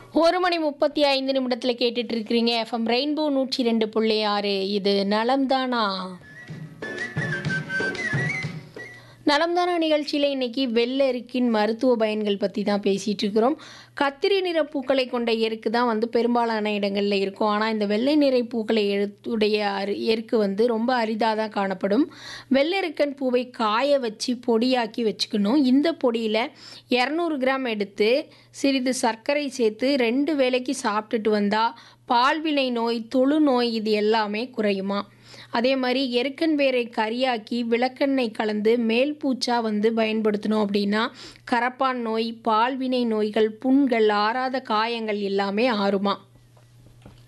ஒரு மணி முப்பத்தி ஐந்து நிமிடத்தில் கேட்டுட்டு இருக்கிறீங்க எஃப்எம் ரெயின்போ நூற்றி ரெண்டு புள்ளி ஆறு இது நலம்தானா நலம்தானா நிகழ்ச்சியில் இன்னைக்கு வெள்ளெருக்கின் மருத்துவ பயன்கள் பற்றி தான் பேசிகிட்டு இருக்கிறோம் கத்திரி நிற பூக்களை கொண்ட எருக்கு தான் வந்து பெரும்பாலான இடங்களில் இருக்கும் ஆனால் இந்த வெள்ளை நிறை பூக்களை எழுத்துடைய அரு எருக்கு வந்து ரொம்ப அரிதாக தான் காணப்படும் வெள்ளெருக்கன் பூவை காய வச்சு பொடியாக்கி வச்சுக்கணும் இந்த பொடியில் இரநூறு கிராம் எடுத்து சிறிது சர்க்கரை சேர்த்து ரெண்டு வேளைக்கு சாப்பிட்டுட்டு வந்தால் பால்வினை நோய் தொழு நோய் இது எல்லாமே குறையுமா அதே மாதிரி எருக்கன் வேரை கரியாக்கி விளக்கெண்ணெய் கலந்து மேல் பூச்சா வந்து பயன்படுத்தணும் அப்படின்னா கரப்பான் நோய் பால்வினை நோய்கள் புண்கள் ஆறாத காயங்கள் எல்லாமே ஆறுமா